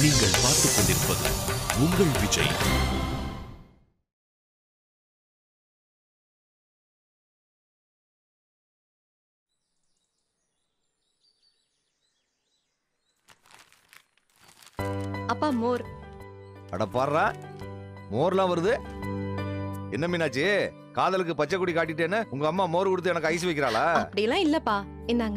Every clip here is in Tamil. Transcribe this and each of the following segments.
நீங்கள் பார்த்துக் கொண்டிருப்பது உங்கள் விஜய் அப்பா மோர் அட பாடுறா மோர்லாம் வருது என்ன மீனாச்சி காதலுக்கு பச்சை கொடி காட்டிட்டேன்னு உங்க அம்மா மோர் கொடுத்து எனக்கு ஐஸ் வைக்கிறாளா அப்படிலாம் இல்லப்பா இந்தாங்க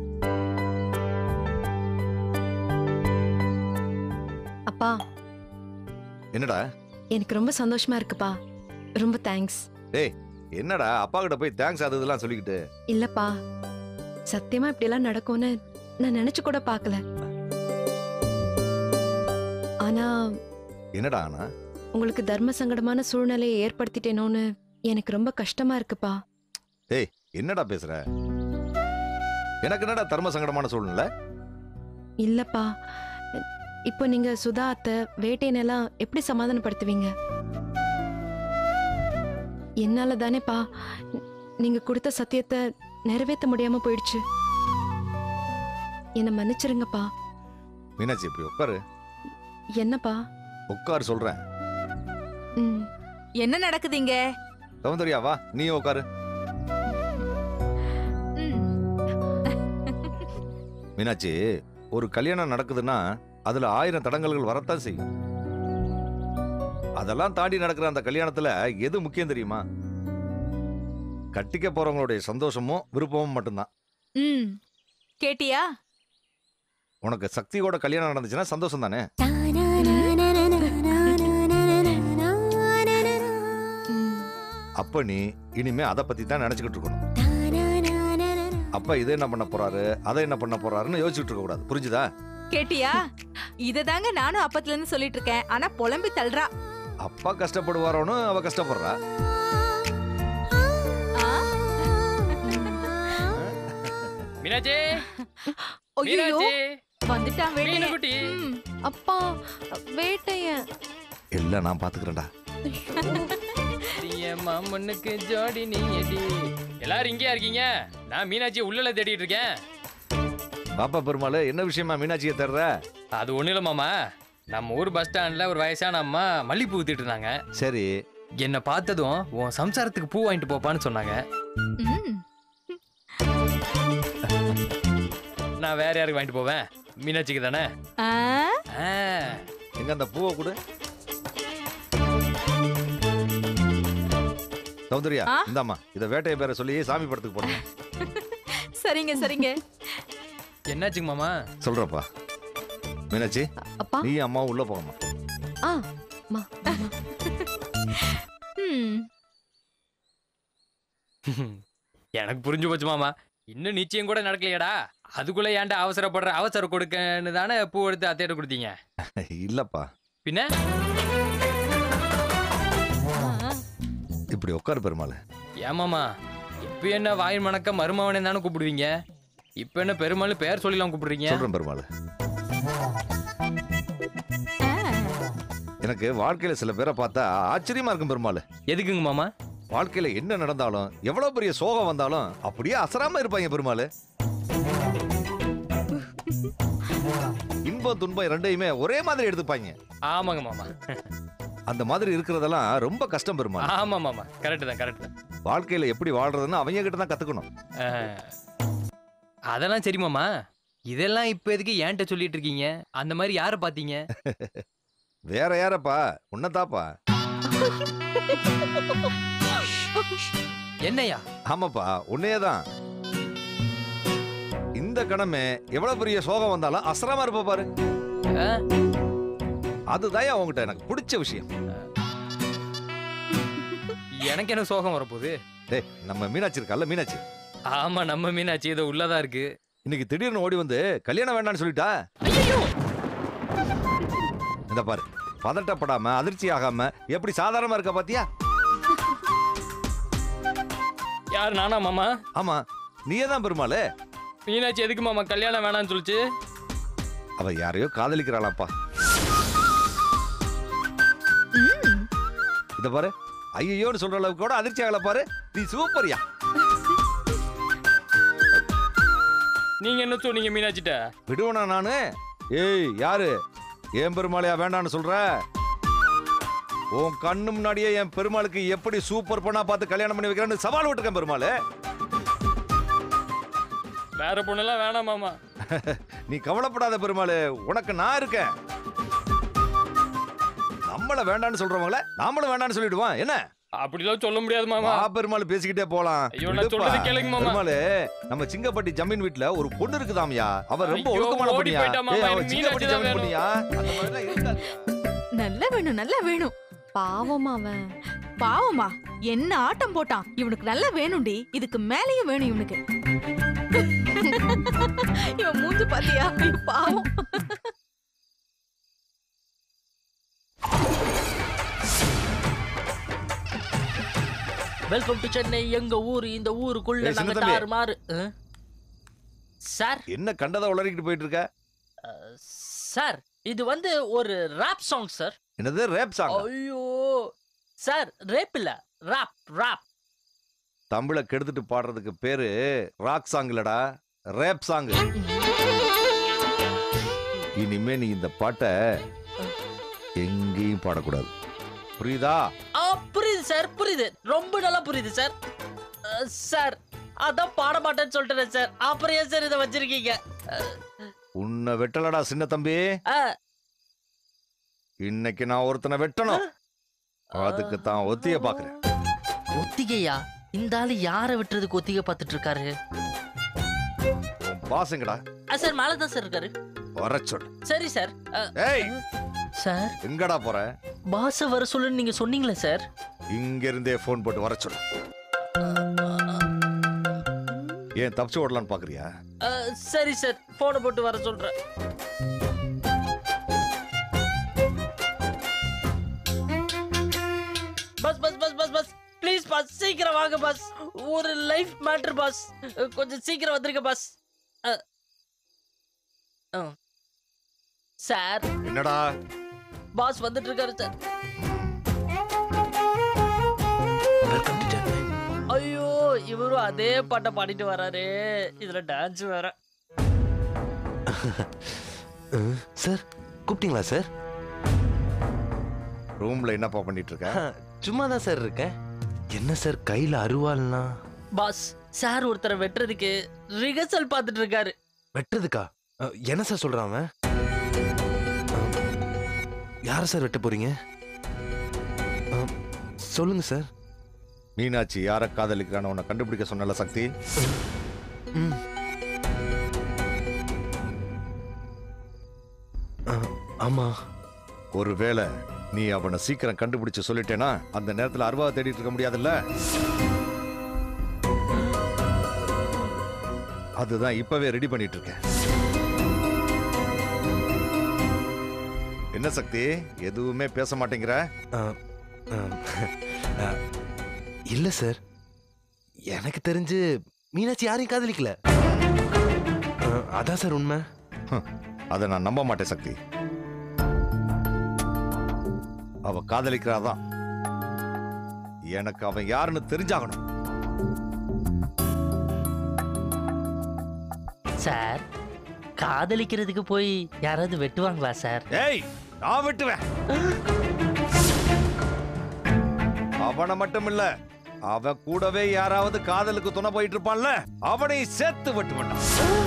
அப்பா என்னடா எனக்கு ரொம்ப சந்தோஷமா இருக்குப்பா ரொம்ப தேங்க்ஸ் என்னடா அப்பா கிட்ட போய் தேங்க்ஸ் அது இதெல்லாம் சொல்லிக்கிட்டு இல்லப்பா சத்தியமா இப்படியெல்லாம் நடக்கும்னு நான் நினைச்சு கூட பார்க்கல ஆனா என்னடா ஆனா உங்களுக்கு தர்ம சங்கடமான சூழ்நிலையை ஏற்படுத்திட்டேனோன்னு எனக்கு ரொம்ப கஷ்டமா இருக்குப்பா என்னடா பேசுற எனக்கு என்னடா தர்ம சங்கடமான சூழ்நிலை இல்லப்பா இப்போ நீங்க சுதா அத்தை வேட்டையனெல்லாம் எப்படி சமாதானப்படுத்துவீங்க என்னால தானேப்பா நீங்க கொடுத்த சத்தியத்தை நிறைவேற்ற முடியாம போயிடுச்சு என்ன மன்னிச்சிருங்கப்பா மீனாட்சி இப்படி உட்காரு என்னப்பா உட்காரு சொல்றேன் ம் என்ன நடக்குதுங்க சௌந்தர்யா வா நீயும் உட்காரு மீனாட்சி ஒரு கல்யாணம் நடக்குதுன்னா அதுல ஆயிரம் தடங்கல்கள் வரத்தான் செய்யும் அதெல்லாம் தாண்டி நடக்கிற அந்த கல்யாணத்துல எது முக்கியம் தெரியுமா கட்டிக்க போறவங்களுடைய சந்தோஷமும் விருப்பமும் மட்டும்தான் ம் கேட்டியா உனக்கு சக்தியோட கல்யாணம் நடந்துச்சுன்னா சந்தோஷம் தானே ம். அப்ப நீ இனிமே அதை பத்தி தான் நினைச்சுக்கிட்டு இருக்கணும் அப்பா இதை என்ன பண்ண போறாரு அதை என்ன பண்ண போறாருன்னு யோசிச்சுட்டு இருக்க கூடாது புரிஞ்சுதா கேட்டியா இத தாங்க நானும் அப்பத்துல இருந்து சொல்லிட்டு இருக்கேன் ஆனா புலம்பி தள்ளுறா அப்பா கஷ்டப்படுவாரோன்னு அவ கஷ்டப்படுறா ஆ? மீனாட்சி ஐயோ மீனாட்சி வந்துட்டான் வேட்டையன் மீனுக்குட்டி ம். அப்பா வேட்டையன் எல்லாம் நான் பாத்துக்கிறேன்டா என் மாமனுக்கு ஜோடி நீ எடி எல்லாரும் இங்கேயா இருக்கீங்க நான் மீனாட்சியை உள்ளல தேடிட்டு இருக்கேன் பாப்பா பெருமாள் என்ன விஷயமா மீனாட்சியை தேடுற அது ஒண்ணும் இல்ல மாமா நம்ம ஊர் பஸ் ஸ்டாண்ட்ல ஒரு வயசான அம்மா மல்லிப்பூ ஊத்திட்டு இருந்தாங்க சரி என்னை பார்த்ததும் உன் சம்சாரத்துக்கு பூ வாங்கிட்டு போப்பான்னு சொன்னாங்க ம். நான் வேற யாருக்கு வாங்கிட்டு போவேன் மீனாட்சிக்கு தானே ஆ? ஆ, எங்க அந்த பூவை கொடு சௌந்தர்யா ஆ? இந்தாம்மா இத வேட்டைய பேரை சொல்லி சாமி படத்துக்கு போடணும் சரிங்க சரிங்க என்னாச்சுங்க மாமா சொல்றப்பா மீனாட்சி அப்பா நீ அம்மாவும் உள்ள போகமா ஆ மா ஆமா. ம். எனக்கு புரிஞ்சு போச்சு மாமா இன்னும் நிச்சயம் கூட நடக்கலையடா அதுக்குள்ள ஏன்டா அவசரப்படுற அவசரம் கொடுக்கன்னு தானே பூ எடுத்து அத்தையிட்ட கொடுத்தீங்க இல்லப்பா பின்ன ஆ. இப்படி உட்காரு பெருமாள் ஏமாமா இப்ப என்ன வாய் மணக்க மருமவனே தானே கூப்பிடுவீங்க இப்ப என்ன பெருமாள் பேர் சொல்லிலாம் கூப்பிடுறீங்க சொல்றேன் பெருமாள் ஆ. எனக்கு வாழ்க்கையில சில பேரை பார்த்தா ஆச்சரியமா இருக்கும் பெருமாள் எதுக்குங்க மாமா வாழ்க்கையில என்ன நடந்தாலும் எவ்வளவு பெரிய சோகம் வந்தாலும் அப்படியே அசராம இருப்பாங்க பெருமாள் இன்பம் துன்பம் ரெண்டையுமே ஒரே மாதிரி எடுத்துப்பாங்க ஆமாங்க மாமா அந்த மாதிரி இருக்கிறதெல்லாம் ரொம்ப கஷ்டம் பெருமாள் ஆமா மாமா கரெக்ட் தான் கரெக்ட் தான் வாழ்க்கையில எப்படி வாழ்றதுன்னு அவங்க கிட்ட தான் கத்துக்கணும் அஹ், அதெல்லாம் சரி மாமா இதெல்லாம் இப்ப எதுக்கு ஏன்ட்ட சொல்லிட்டு இருக்கீங்க அந்த மாதிரி யார பாத்தீங்க வேற யாரப்பா உன்னதாப்பா என்னையா ஆமாப்பா உன்னையே தான் இந்த கணமே எவ்வளவு பெரிய சோகம் வந்தாலும் அசராம இருப்ப பாரு அஹ், அதுதான் உங்ககிட்ட எனக்கு பிடிச்ச விஷயம் எனக்கு என்ன சோகம் வரப்போகுது டேய் நம்ம மீனாட்சி இருக்கல்ல மீனாட்சி ஆமா நம்ம மீனாட்சி இதை உள்ளதா இருக்கு இன்னைக்கு திடீர்னு ஓடி வந்து கல்யாணம் வேண்டாம்னு சொல்லிட்டா இந்த பாரு பதட்டப்படாம அதிர்ச்சி ஆகாம எப்படி சாதாரணமா இருக்க பாத்தியா யார் நானா மாமா ஆமா நீயே தான் பெருமாளு மீனாட்சி எதுக்கு மாமா கல்யாணம் வேணாம்னு சொல்லிச்சு அவ யாரையோ காதலிக்கிறாளாப்பா ம். இத பாரு ஐயோன்னு சொல்ற அளவுக்கு கூட அதிர்ச்சி ஆகல பாரு நீ சூப்பர்யா நீங்க என்ன சொன்னீங்க மீனாட்சிட்ட விடுவனா நானு ஏய் யாரு ஏன் பெருமாளையா வேண்டான்னு சொல்ற உன் கண்ணு முன்னாடியே என் பெருமாளுக்கு எப்படி சூப்பர் பொண்ணா பார்த்து கல்யாணம் பண்ணி வைக்கிறேன்னு சவால் விட்டுருக்கேன் பெருமாள் வேற பொண்ணெல்லாம் வேணாம் மாமா நீ கவலைப்படாத பெருமாள் உனக்கு நான் இருக்கேன் நம்மள வேண்டான்னு சொல்றவங்கள நாமளும் வேண்டான்னு சொல்லிடுவான் என்ன அப்படிலாம் சொல்ல முடியாது மாமா வா பெருமாள் பேசிக்கிட்டே போலாம் ஐயோ, நான் சொல்றது கேளுங்க மாமா. பெருமாள் நம்ம சிங்கப்பட்டி ஜமீன் வீட்ல ஒரு பொண்ணு இருக்குதாம்யா அவ ரொம்ப ஐயோ, ஒழுக்கமான ஓடி பொண்ணியா போயிட்டா மாமா, ஏய், அவ எனக்கு சிங்கப்பட்டி மீனாட்சி தான் ஜமீன் வேணும். பொண்ணியா அந்த மாதிரிலாம் இருக்காதுயா. நல்லா வேணும் நல்லா வேணும் பாவமா அவன் பாவமா என்ன ஆட்டம் போட்டான் இவனுக்கு நல்லா வேணும்டி இதுக்கு மேலேயும் வேணும் இவனுக்கு இவன் மூஞ்சு பாத்தியா ஐயோ, பாவம் வெல்கம் டு சென்னை எங்க ஊர் இந்த ஊருக்குள்ள ஏய், நாங்க சின்னத்தம்பி. தாறுமாறு அஹ்? சார் என்ன கண்டதை உளறிக்கிட்டு போயிட்டு இருக்க அஹ், சார் இது வந்து ஒரு ராப் சாங் சார் என்னது ரேப் சாங் ஐயோ சார் ரேப் இல்ல ராப் ராப் தமிழை கெடுத்துட்டு பாடுறதுக்கு பேரு ராக் சாங் இல்லடா ரேப் சாங் இனிமே நீ இந்த பாட்டை எங்கேயும் பாடக்கூடாது புரியுதா ஆ புரியுது சார் புரியுது ரொம்ப நல்லா புரியுது சார் அஹ், சார் அதான் பாட மாட்டேன்னு சொல்லிட்டேன் சார் அப்புறம் ஏன் சார் இதை வச்சிருக்கீங்க அஹ், உன்னை வெட்டலடா சின்ன தம்பி அஹ், இன்னைக்கு நான் ஒருத்தனை வெட்டணும் அதுக்கு தான் ஒத்திய பாக்குறேன் ஒத்திகையா இந்த ஆளு யாரை விட்டுறதுக்கு ஒத்திகை பார்த்துட்டு இருக்காரு உன் பாசங்கடா ஆ, சார் மேல தான் சார் இருக்காரு வர சொல்லு சரி சார் அஹ், ஏய் சார் எங்கடா போற பாஸ வர சொல்லுன்னு நீங்க சொன்னீங்களே சார் இங்க இருந்தே போன் போட்டு வர சொல்லு ஏன் தப்பிச்சு ஓடலான்னு பாக்குறியா அஹ், சரி சார் போனை போட்டு வர சொல்றேன் bus bus bus bus bus please bus சீக்கிரம் வாங்க பஸ் ஒரு லைஃப் மேட்டர் பஸ் கொஞ்சம் சீக்கிரம் வந்துருங்க பஸ் அஹ். அஹ். சார் என்னடா பாஸ் வந்துட்டு இருக்காரு சார் ஐயோ இவரும் அதே பாட்டை பாடிட்டு வராரு இதுல டான்ஸ் வேற சார் கூப்பிட்டீங்களா சார் ரூம்ல என்னப்பா பண்ணிட்டு இருக்க சும்மா தான் சார் இருக்கேன் என்ன சார் கையில அருவாள்னா பாஸ் சார் ஒருத்தரை வெட்டுறதுக்கு ரிஹர்சல் பார்த்துட்டு இருக்காரு வெட்டுறதுக்கா அஹ், என்ன சார் சொல்றான் அவன் யார சார் வெட்ட போறீங்க அஹ், சொல்லுங்க சார் மீனாட்சி யார காதலிக்கிறான்னு உன்னை கண்டுபிடிக்க சொன்னல சக்தி ம். அஹ், ஆமா ஒருவேளை நீ அவனை சீக்கிரம் கண்டுபிடிச்சு சொல்லிட்டேனா அந்த நேரத்துல அருவா தேடிட்டு இருக்க முடியாதுல்ல அதுதான் இப்பவே ரெடி பண்ணிட்டு இருக்கேன் என்ன சக்தி எதுவுமே பேச மாட்டேங்கிற அஹ், அஹ், அஹ், இல்ல சார் எனக்கு தெரிஞ்சு மீனாட்சி யாரையும் காதலிக்கல அஹ், அதான் சார் உண்மை அதை நான் நம்ப மாட்டேன் சக்தி அவ காதலிக்கிறாதான் எனக்கு அவன் யாருன்னு தெரிஞ்சாகணும் சார் காதலிக்கிறதுக்கு போய் யாராவது வெட்டுவாங்களா சார் ஏய் நான் வெட்டுவேன் அவனை மட்டும் இல்ல அவன் கூடவே யாராவது காதலுக்கு துணை போயிட்டு இருப்பான்ல அவனை சேர்த்து வெட்டு வேண்டாம்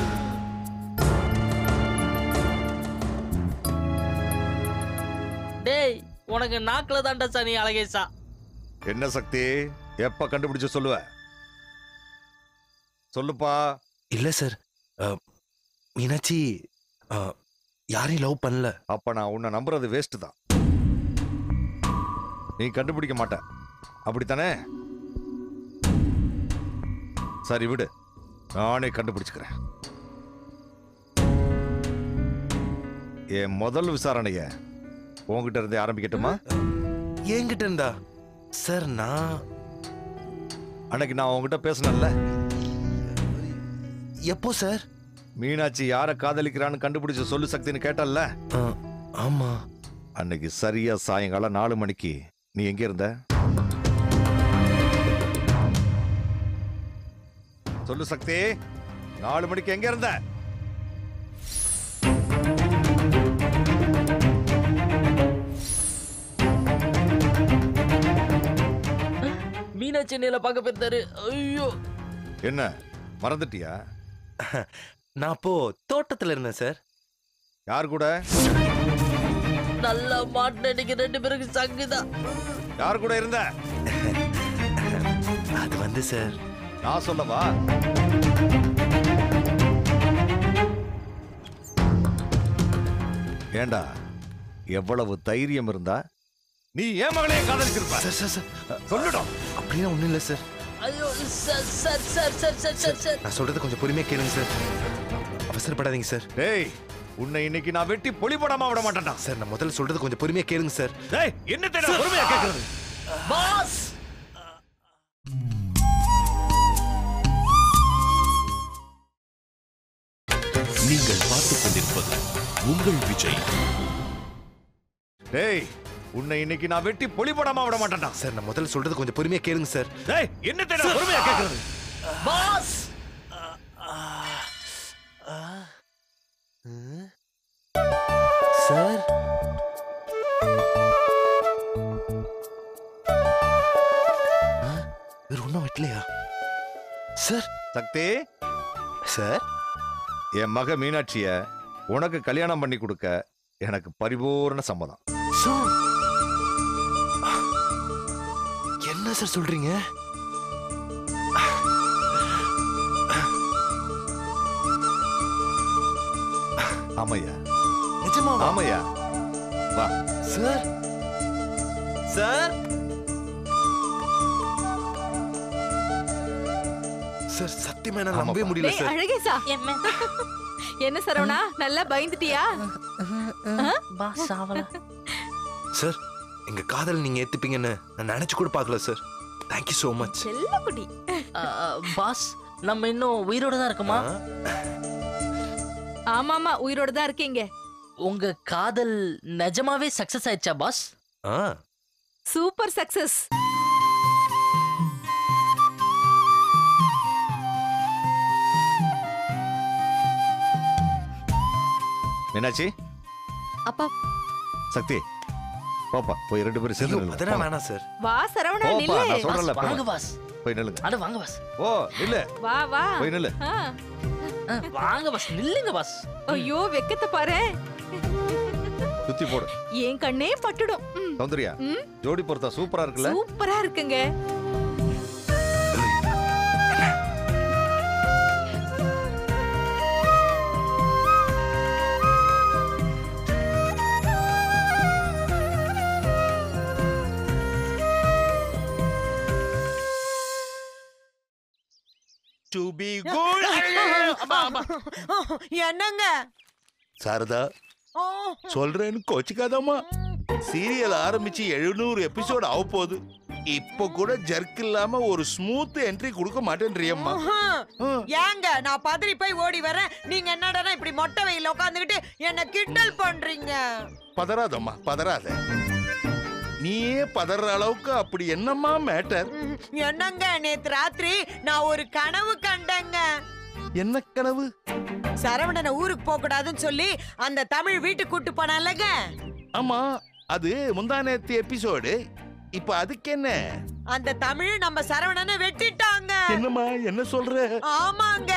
டேய் உனக்கு நாக்குல தாண்டா சனி அழகேசா என்ன சக்தி எப்ப கண்டுபிடிச்சு சொல்லுவ சொல்லுப்பா இல்ல சார் அஹ், மீனாட்சி அஹ், யாரையும் லவ் பண்ணல அப்ப நான் உன்னை நம்புறது வேஸ்ட் தான் நீ கண்டுபிடிக்க மாட்ட அப்படித்தானே சரி விடு நானே கண்டுபிடிச்சுக்கிறேன் என் முதல் விசாரணைய உன்கிட்ட இருந்தே ஆரம்பிக்கட்டுமா என்கிட்ட இருந்தா சார் நான் அன்னைக்கு நான் உன்கிட்ட பேசினேன்ல எப்போ சார் மீனாட்சி யாரை காதலிக்கிறான்னு கண்டுபிடிச்சு சொல்லு சக்தின்னு கேட்டல்ல அஹ், ஆமா அன்னைக்கு சரியா சாயங்காலம் நாலு மணிக்கு நீ எங்க இருந்த சொல்லு சக்தி நாலு மணிக்கு எங்க இருந்த மீனாட்சி என்னையில பார்க்க போயிருந்தாரு ஐயோ என்ன மறந்துட்டியா நான் அப்போ தோட்டத்துல இருந்தேன் சார் யார் கூட நல்லா மாட்டின இன்னைக்கு ரெண்டு பேருக்கு சங்குதான் யார் கூட இருந்த அது வந்து சார் நான் சொல்லவா ஏண்டா எவ்வளவு தைரியம் இருந்தா நீ ஏன் மகளையும் காதலிச்சிருப்ப சார் சார் சார் சொல்லுடா அப்படின்னா ஒண்ணும் இல்லை சார் ஐயோ sir sir sir sir sir sir sir நான் சொல்றது கொஞ்சம் பொறுமையா கேளுங்க சார் அவசரப்படாதீங்க சார் டேய் உன்னை இன்னைக்கு நான் வெட்டி பொலி போடாம விட மாட்டேன்டா சார் நான் முதல்ல சொல்றது கொஞ்சம் பொறுமையா கேளுங்க சார் டேய் என்ன தேட பொறுமையா கேக்குறது பாஸ் நீங்கள் பார்த்துக் கொண்டிருப்பது உங்கள் விஜய் டேய் உன்னை இன்னைக்கு நான் வெட்டி பொலி போடாம விட மாட்டேன்டா சார் நான் முதல்ல சொல்றது கொஞ்சம் பொறுமையா கேளுங்க சார் டேய் என்ன தேட பொறுமையா கேக்குறது பாஸ் சார் வேற ஒன்றும் வெட்டலையா சார் சக்தி சார் என் மக மீனாட்சிய உனக்கு கல்யாணம் பண்ணி கொடுக்க எனக்கு பரிபூர்ண சம்மதம் சார் என்ன சார் சொல்றீங்க ஆமையா நிஜமா ஆமையா வா சார் சார் சார் சத்தியமா என்னால நம்பவே ஆமாப்பா. முடியல டேய் சார் அழகேசா என்ன என்ன சரவணா நல்லா பயந்துட்டியா பாஸ் ஆவல சார் எங்க காதல் நீங்க ஏத்துப்பீங்கன்னு நான் நினைச்சு கூட பார்க்கல சார் தேங்க்யூ so மச் செல்லக்குட்டி பாஸ் நம்ம இன்னும் உயிரோட தான் இருக்கோமா ஆமாமா உயிரோட தான் இருக்கீங்க உங்க காதல் நிஜமாவே சக்சஸ் ஆயிடுச்சா பாஸ் ஆ சூப்பர் சக்சஸ் மீனாட்சி அப்பா சக்தி போப்பா போய் ரெண்டு பேரும் சேர்ந்து ஐயோ, நில்லுங்க. அதெல்லாம் போங்க. வேணாம் சார் வா சரவணா போப்பா நில்லு நான் சொல்றேன்ல பாஸ், வாங்க போங்க. பாஸ் போய் நில்லுங்க அட வாங்க பாஸ் ஓ நில்லு வா வா போய் நில்லு ஆ. ஆ, வாங்க பாஸ் நில்லுங்க பாஸ் ஐயோ வெக்கத்தை பாரு சுத்தி போடு என் கண்ணே பட்டுடும் ம், சௌந்தர்யா ம். ஜோடி பொறுத்தா சூப்பரா இருக்குல்ல சூப்பரா இருக்குங்க டு பி குட் என்னங்க சாரதா சொல்றேன்னு கோச்சிக்காதம்மா சீரியல் ஆரம்பிச்சு எழுநூறு எபிசோட் ஆக போகுது இப்போ கூட ஜர்க் இல்லாம ஒரு ஸ்மூத் என்ட்ரி கொடுக்க மாட்டேன்றியம்மா ம்ஹும். ஏங்க நான் பதறி போய் ஓடி வரேன் நீங்க என்னடா இப்படி மொட்டை வெயில உட்காந்துக்கிட்டு என்ன கிண்டல் பண்றீங்க பதறாதம்மா பதறாத நீயே பதற அளவுக்கு அப்படி என்னம்மா மேட்டர் ம், என்னங்க நேத்து ராத்திரி நான் ஒரு கனவு கண்டேங்க என்ன கனவு சரவணனை ஊருக்கு போக கூடாதுன்னு சொல்லி அந்த தமிழ் வீட்டுக்கு கூட்டு போனாலங்க ஆமா அது முந்தா நேத்து எபிசோடு இப்ப அதுக்கு என்ன அந்த தமிழ் நம்ம சரவணனை வெட்டிட்டாங்க என்னம்மா என்ன சொல்ற ஆமாங்க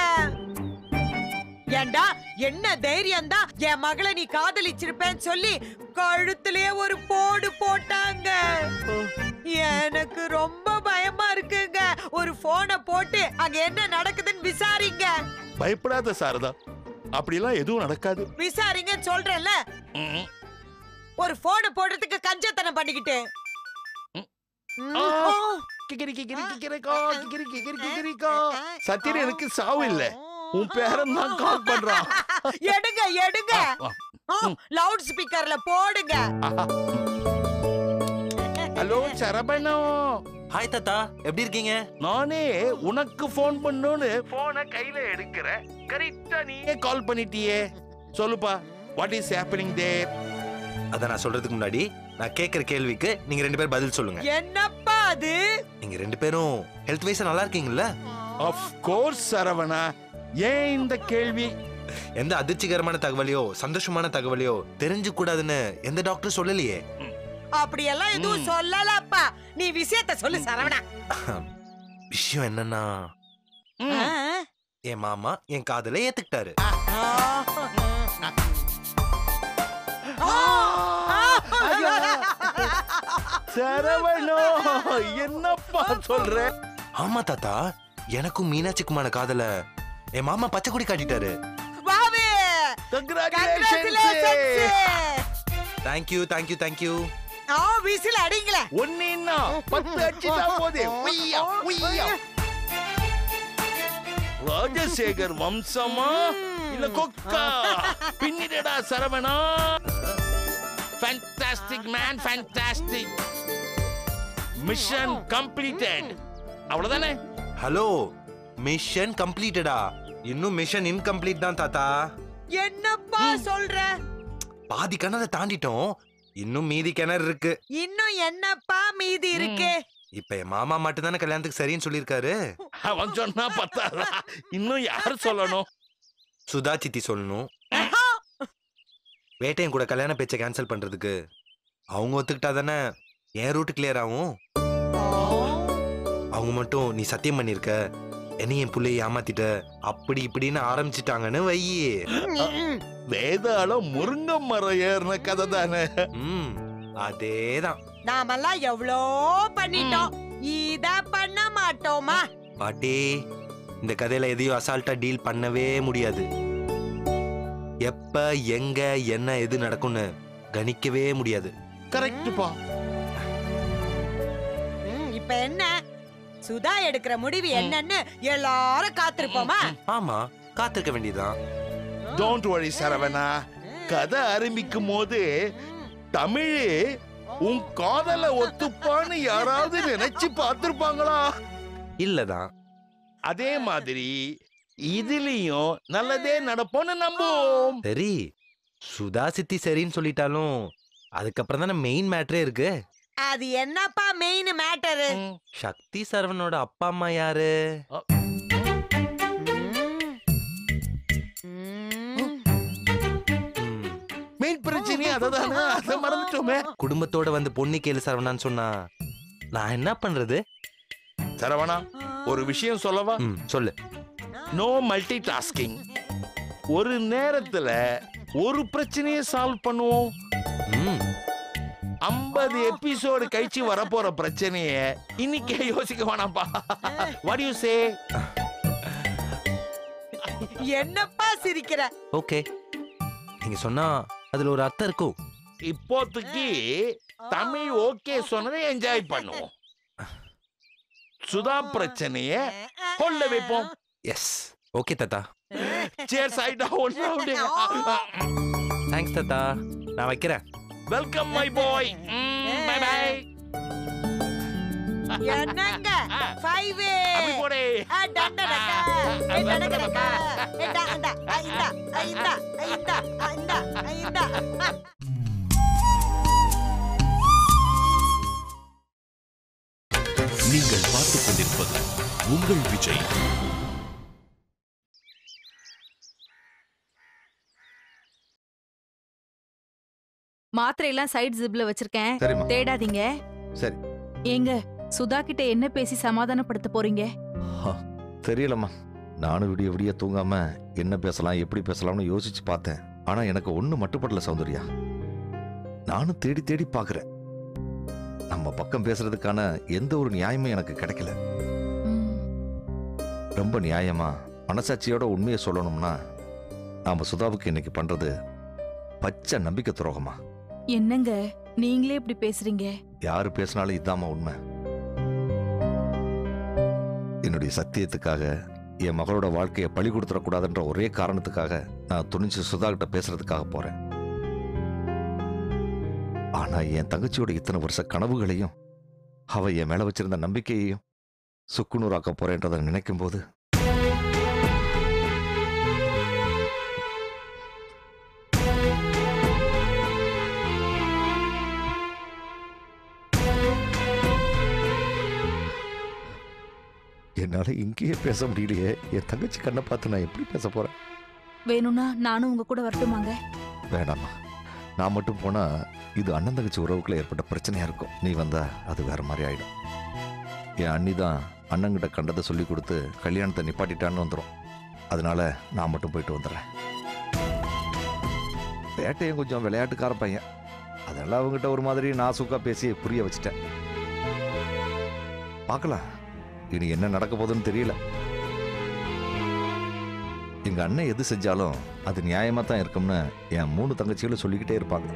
ஏண்டா என்ன தைரியம் தான் என் மகளை நீ காதலிச்சிருப்பேன்னு சொல்லி கழுத்திலே ஒரு போடு போட்டாங்க எனக்கு ரொம்ப பயமா இருக்குங்க ஒரு போனை போட்டு அங்க என்ன நடக்குதுன்னு விசாரிங்க பயப்படாத சாரதா அப்படிலாம் எதுவும் நடக்காது விசாரிங்க சொல்றேன்ல ம். ஒரு போனை போடுறதுக்கு கஞ்சத்தனம் பண்ணிக்கிட்டு ம். ம். ஆ. ஓ. கிகிரி கிகிரி கிகிரிக்கோ, கிகிரி கிகிரி கிகிரிக்கோ. சத்தியன் எனக்கு சாவு இல்ல உன் பேரன் தான் கால் பண்றான் எடுங்க எடுங்க ஆ, லவுட் ஸ்பீக்கர்ல போடுங்க ஆஹா. ஹலோ சரபணம் ஹாய் தாத்தா எப்படி இருக்கீங்க நானே உனக்கு ஃபோன் பண்ணோன்னு போனை கையில எடுக்கிறேன் கரெக்டா நீயே கால் பண்ணிட்டியே சொல்லுப்பா வாட் இஸ் ஹேப்பனிங் தேர் அத நான் சொல்றதுக்கு முன்னாடி நான் கேக்குற கேள்விக்கு நீங்க ரெண்டு பேரும் பதில் சொல்லுங்க என்னப்பா அது நீங்க ரெண்டு பேரும் ஹெல்த் வைஸா நல்லா இருக்கீங்கல்ல ஆஃப் கோர்ஸ் சரவணா ஏன் இந்த கேள்வி எந்த அதிர்ச்சிகரமான தகவலையோ சந்தோஷமான தகவலையோ தெரிஞ்சு கூடாதுன்னு எந்த டாக்டர் சொல்லலையே அப்படியெல்லாம் எதுவும் சொல்லலப்பா நீ விஷயத்த சொல்லு சரவணா விஷயம் என்னன்னா ம். ஆ, என் மாமா என் காதலை ஏத்துக்கிட்டாரு ஆ. சரவணோ என்னப்பா சொல்ற ஆமா தாத்தா எனக்கும் மீனாட்சிக்குமான காதல என் மாமா பச்சை கொடி காட்டிட்டாரு வாவே congratulations Congratulations. Thank you thank you thank you ஆ விசில் அடிங்களே ஒன்னின்னா பத்து அடிச்சுட்டா போதே உய்யா உய்யா ராஜசேகர் வம்சமா இல்ல கொக்கா பின்னிடடா Saravana fantastic man fantastic mission completed அவ்வளவுதானே ஹலோ மிஷன் கம்ப்ளீட்டடா இன்னும் மிஷன் இன்கம்ப்ளீட் தான் தாத்தா என்னப்பா சொல்ற பாதி கிணறை தாண்டிட்டோம் இன்னும் மீதி கிணறு இருக்கு இன்னும் என்னப்பா மீதி இருக்கு இப்ப என் மாமா மட்டும் தானே கல்யாணத்துக்கு சரின்னு சொல்லியிருக்காரு அவன் சொன்னா பத்தாதா இன்னும் யார் சொல்லணும் சுதா சித்தி சொல்லணும் வேட்டையன் கூட கல்யாண பேச்சை கேன்சல் பண்றதுக்கு அவங்க ஒத்துக்கிட்டா தானே என் ரூட் கிளியர் ஆகும் அவங்க மட்டும் நீ சத்தியம் பண்ணிருக்க என்னை என் புள்ளைய ஏமாத்திட்ட அப்படி இப்படின்னு ஆரம்பிச்சிட்டாங்கன்னு வையி வேதாளம் முருங்க மரம் ஏறின கதை தானே ம் அதேதான் நாமெல்லாம் எவ்வளோ பண்ணிட்டோம் இத பண்ண மாட்டோமா பாட்டி இந்த கதையில எதையும் அசால்ட்டா டீல் பண்ணவே முடியாது எப்ப எங்க என்ன எது நடக்கும்னு கணிக்கவே முடியாது கரெக்ட்பா ம், இப்ப என்ன சுதா எடுக்கிற முடிவு என்னன்னு எல்லாரும் காத்திருப்போமா ஆமா காத்திருக்க வேண்டியதுதான் டோன்ட் வரி சரவணா கதை ஆரம்பிக்கும் போது தமிழ் உன் காதல ஒத்துப்பான்னு யாராவது நினைச்சு பார்த்திருப்பாங்களா இல்லதான் அதே மாதிரி இதுலயும் நல்லதே நடப்போம்னு நம்புவோம் சரி சுதா சித்தி சரின்னு சொல்லிட்டாலும் அதுக்கப்புறம் தானே மெயின் மேட்ரே இருக்கு அது என்னப்பா மெயின் மேட்டரு சக்தி சரவணோட அப்பா அம்மா யாரு ம், மெயின் பிரச்சனை அததானே அதை மறந்துட்டோமே குடும்பத்தோட வந்து பொண்ணு கேளு சரவணான்னு சொன்னா நான் என்ன பண்றது சரவணா ஒரு விஷயம் சொல்லவா ம் சொல்லு நோ மல்டி டாஸ்கிங் ஒரு நேரத்துல ஒரு பிரச்சனையை சால்வ் பண்ணுவோம் ம் ஐம்பது எபிசோடு கழிச்சு வரப்போற பிரச்சனைய இன்னைக்கே யோசிக்க வேணாம்ப்பா வாட் யூ சே என்னப்பா சிரிக்கிற ஓகே நீங்க சொன்னா அதுல ஒரு அர்த்தம் இருக்கும் இப்போதைக்கு தமிழ் ஓகே சொன்னதை என்ஜாய் பண்ணுவோம் சுதா பிரச்சனைய கொள்ள வைப்போம் எஸ் ஓகே தாத்தா சேர் சைடா ஒன்று தேங்க்ஸ் தாத்தா நான் வைக்கிறேன் welcome my boy bye bye என்னங்க ஃபைவ் அப்படி போடே நீங்கள் பார்த்துக் கொண்டிருப்பது உங்கள் விஜய் மாத்திரை எல்லாம் சைடு ஜிப்ல வச்சிருக்கேன் சரிம்மா தேடாதீங்க சரி. ஏங்க சுதா கிட்ட என்ன பேசி சமாதானப்படுத்த போறீங்க தெரியலம்மா நானும் விடிய விடிய தூங்காம என்ன பேசலாம் எப்படி பேசலாம்னு யோசிச்சு பார்த்தேன் ஆனா எனக்கு ஒண்ணு மட்டுப்படல சௌந்தர்யா நானும் தேடி தேடி பார்க்கறேன் நம்ம பக்கம் பேசுறதுக்கான எந்த ஒரு நியாயமும் எனக்கு கிடைக்கல ம், ரொம்ப நியாயமா மனசாட்சியோட உண்மையை சொல்லணும்னா நாம சுதாவுக்கு இன்னைக்கு பண்றது பச்சை நம்பிக்கை துரோகமா என்னங்க நீங்களே இப்படி பேசுறீங்க யாரு பேசினாலும் இதாம்மா உண்மை என்னுடைய சத்தியத்துக்காக என் மகளோட வாழ்க்கையை பழி கொடுத்துடக்கூடாதுன்ற ஒரே காரணத்துக்காக நான் துணிஞ்சு சுதா கிட்ட பேசுறதுக்காக போறேன் ஆனா என் தங்கச்சியோட இத்தனை வருஷ கனவுகளையும் அவ என் மேல வச்சிருந்த நம்பிக்கையையும் சுக்குநூறாக்க போறேன்றதை நினைக்கும் போது என்னால இங்கேயே பேச முடியலையே என் தங்கச்சி கண்ணை பார்த்து நான் எப்படி பேச போறேன் வேணும்னா நானும் உங்க கூட வரட்டுமாங்க வேணாம்மா நான் மட்டும் போனா இது அண்ணன் தங்கச்சி உறவுக்குள்ள ஏற்பட்ட பிரச்சனையா இருக்கும் நீ வந்தா அது வேற மாதிரி ஆயிடும் என் அண்ணி தான் அண்ணங்கிட்ட கண்டதை சொல்லி கொடுத்து கல்யாணத்தை நிப்பாட்டிட்டான்னு வந்துடும் அதனால நான் மட்டும் போயிட்டு வந்துடுறேன் பேட்டையும் கொஞ்சம் விளையாட்டுக்கார பையன் அதெல்லாம் அவங்ககிட்ட ஒரு மாதிரி நாசுக்கா பேசி புரிய வச்சுட்டேன் பார்க்கலாம் இனி என்ன நடக்க போகுதுன்னு தெரியல எங்க அண்ணன் எது செஞ்சாலும் அது நியாயமா தான் இருக்கும்னு என் மூணு தங்கச்சிகளும் சொல்லிக்கிட்டே இருப்பாங்க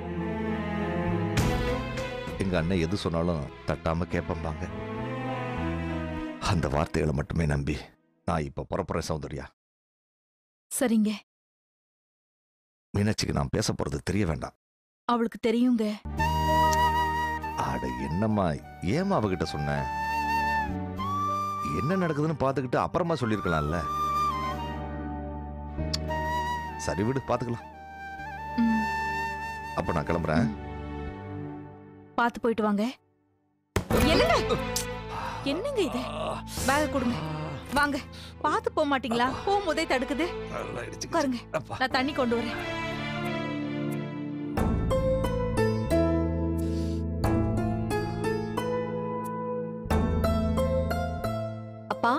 எங்க அண்ணன் எது சொன்னாலும் தட்டாம கேட்பாங்க அந்த வார்த்தைகளை மட்டுமே நம்பி நான் இப்ப புறப்புறேன் சௌந்தர்யா சரிங்க மீனாட்சிக்கு நான் பேச போறது தெரிய வேண்டாம் அவளுக்கு தெரியுங்க ஆட என்னம்மா ஏமா அவகிட்ட சொன்ன என்ன நடக்குதுன்னு பார்த்துக்கிட்டு அப்புறமா சொல்லியிருக்கலாம்ல சரி விடு பார்த்துக்கலாம் ம், அப்ப நான் கிளம்புறேன் பார்த்து போயிட்டு வாங்க என்னங்க என்னங்க இது பேக கொடுங்க வாங்க பார்த்து போக மாட்டீங்களா போகும்போதே தடுக்குது நல்லா இடிச்சுக்கிச்சு. உட்காருங்க அப்பா. நான் தண்ணி கொண்டு வரேன் அப்பா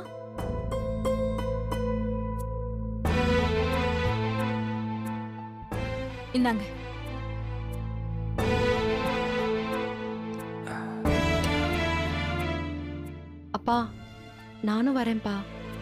இந்தாங்க அப்பா நானும் வரேன்ப்பா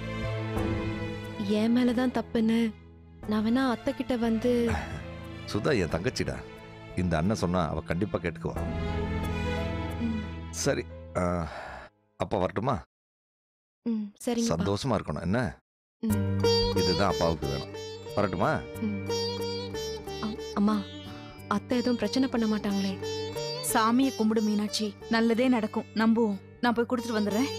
என் மேலதான் தப்புன்னு நான் வேணா அத்தை கிட்ட வந்து சுதா என் தங்கச்சிடா இந்த அண்ணன் சொன்னா அவ கண்டிப்பா கேட்டுக்குவா ம், சரி ஆ, அப்பா வரட்டுமா ம், சரிங்கப்பா சந்தோஷமா இருக்கணும் என்ன ம், இதுதான் அப்பாவுக்கு வேணும் வரட்டுமா ம். அம்- அம்மா அத்தை எதுவும் பிரச்சனை பண்ண மாட்டாங்களே சாமியை கும்பிடு மீனாட்சி நல்லதே நடக்கும் நம்புவோம் நான் போய் கொடுத்துட்டு வந்துடுறேன்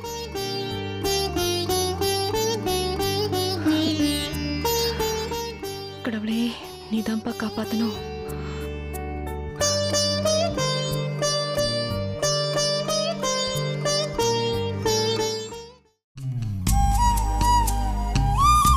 கடவுளே நீதான்ப்பா காப்பாத்தணும்